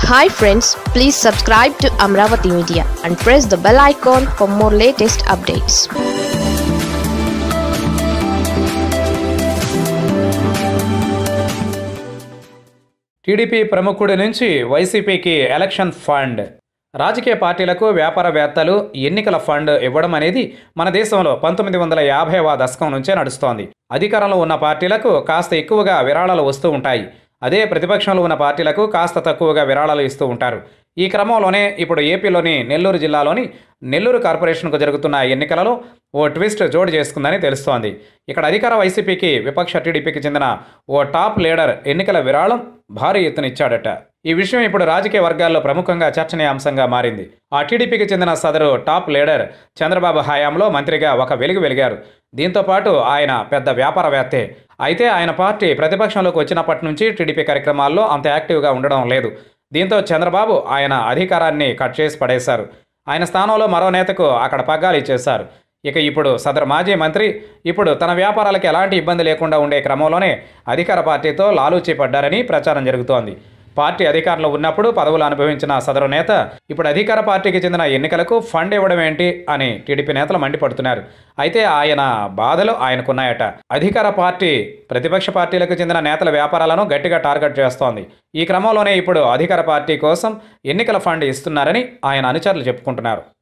hi friends please subscribe to Amaravati media and press the bell icon for more latest updates TDP ప్రముఖుడి నుంచి వైసీపీకి election fund రాజకీయ పార్టీలకు వ్యాపారవేత్తలు ఎన్నికల ఫండ్ ఇవ్వడం అనేది మన దేశంలో పంతొమ్మిది వందల యాభైవ దశకం నుంచే నడుస్తోంది అధికారంలో ఉన్న పార్టీలకు కాస్త ఎక్కువగా విరాళాలు వస్తూ ఉంటాయి అదే ప్రతిపక్షంలో ఉన్న పార్టీలకు కాస్త తక్కువగా విరాళాలు ఇస్తూ ఉంటారు ఈ క్రమంలోనే ఇప్పుడు ఏపీలోని నెల్లూరు జిల్లాలోని నెల్లూరు కార్పొరేషన్కు జరుగుతున్న ఎన్నికలలో ఓ ట్విస్ట్ జోడు చేసుకుందని తెలుస్తోంది ఇక్కడ అధికార వైసీపీకి విపక్ష టీడీపీకి చెందిన ఓ టాప్ లీడర్ ఎన్నికల విరాళం భారీ ఎత్తున ఇచ్చాడట ఈ విషయం ఇప్పుడు రాజకీయ వర్గాల్లో ప్రముఖంగా చర్చనీయాంశంగా మారింది ఆ టీడీపీకి చెందిన సదరు టాప్ లీడర్ చంద్రబాబు హయాంలో మంత్రిగా ఒక వెలుగు వెలిగారు దీంతో పాటు ఆయన పెద్ద వ్యాపారవేత్తే అయితే ఆయన పార్టీ ప్రతిపక్షంలోకి వచ్చినప్పటి నుంచి టీడీపీ కార్యక్రమాల్లో అంత యాక్టివ్గా ఉండడం లేదు దీంతో చంద్రబాబు ఆయన అధికారాన్ని కట్ చేసి పడేశారు ఆయన స్థానంలో మరో నేతకు అక్కడ పగ్గాలు ఇచ్చేశారు ఇక ఇప్పుడు సదరు మాజీ మంత్రి ఇప్పుడు తన వ్యాపారాలకు ఎలాంటి ఇబ్బంది లేకుండా ఉండే క్రమంలోనే అధికార పార్టీతో లాలూచీ పడ్డారని ప్రచారం జరుగుతోంది పార్టీ అధికారంలో ఉన్నప్పుడు పదవులు అనుభవించిన సదరు నేత ఇప్పుడు అధికార పార్టీకి చెందిన ఎన్నికలకు ఫండ్ ఇవ్వడం ఏంటి అని టీడీపీ నేతలు మండిపడుతున్నారు అయితే ఆయన బాధలు ఆయనకున్నాయట అధికార పార్టీ ప్రతిపక్ష పార్టీలకు చెందిన నేతల వ్యాపారాలను గట్టిగా టార్గెట్ చేస్తోంది ఈ క్రమంలోనే ఇప్పుడు అధికార పార్టీ కోసం ఎన్నికల ఫండ్ ఇస్తున్నారని ఆయన అనుచరులు చెప్పుకుంటున్నారు